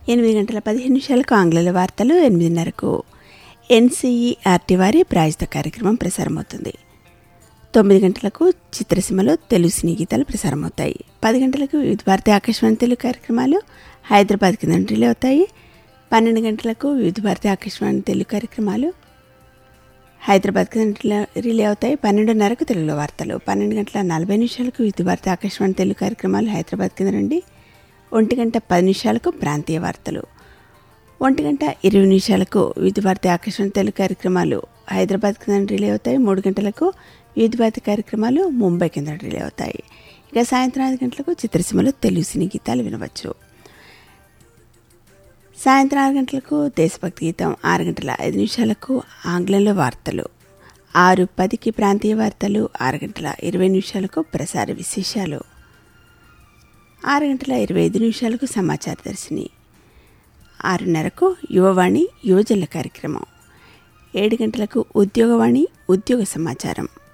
ఎనిమిది గంటల పదిహేను నిమిషాలకు ఆంగ్ల వార్తలు ఎనిమిదిన్నరకు ఎన్సీఈఆర్టీ వారి ప్రాయోజిత కార్యక్రమం ప్రసారమవుతుంది తొమ్మిది గంటలకు చిత్రసీమలో తెలుగు సినీ గీతాలు ప్రసారమవుతాయి పది గంటలకు వివిధ భారతి ఆకాశవాణి తెలుగు కార్యక్రమాలు హైదరాబాద్ కింద రిలే అవుతాయి పన్నెండు గంటలకు వివిధ భారతి ఆకాశవాణి తెలుగు కార్యక్రమాలు హైదరాబాద్ కింద రిలే రిలే అవుతాయి పన్నెండున్నరకు తెలుగులో వార్తలు పన్నెండు గంటల నలభై నిమిషాలకు వివిధ భారతి ఆకాశవాణి తెలుగు కార్యక్రమాలు హైదరాబాద్ కింద నుండి ఒంటి గంట పది నిమిషాలకు ప్రాంతీయ వార్తలు ఒంటి గంట ఇరవై నిమిషాలకు వివిధ భారతి ఆకాశవాణి తెలుగు కార్యక్రమాలు హైదరాబాద్ కింద రిలే అవుతాయి మూడు గంటలకు వివిధ భారతి కార్యక్రమాలు ముంబై కింద రిలే అవుతాయి ఇక సాయంత్రం ఐదు గంటలకు చిత్రసీమలో తెలుగు సినీ గీతాలు వినవచ్చు సాయంత్రం ఆరు గంటలకు దేశభక్తి గీతం ఆరు గంటల ఐదు నిమిషాలకు ఆంగ్లంలో వార్తలు ఆరు పదికి ప్రాంతీయ వార్తలు ఆరు గంటల ఇరవై నిమిషాలకు ప్రసార విశేషాలు ఆరు గంటల ఇరవై ఐదు నిమిషాలకు సమాచార దర్శిని ఆరున్నరకు యువవాణి యువజనుల కార్యక్రమం ఏడు గంటలకు ఉద్యోగవాణి ఉద్యోగ సమాచారం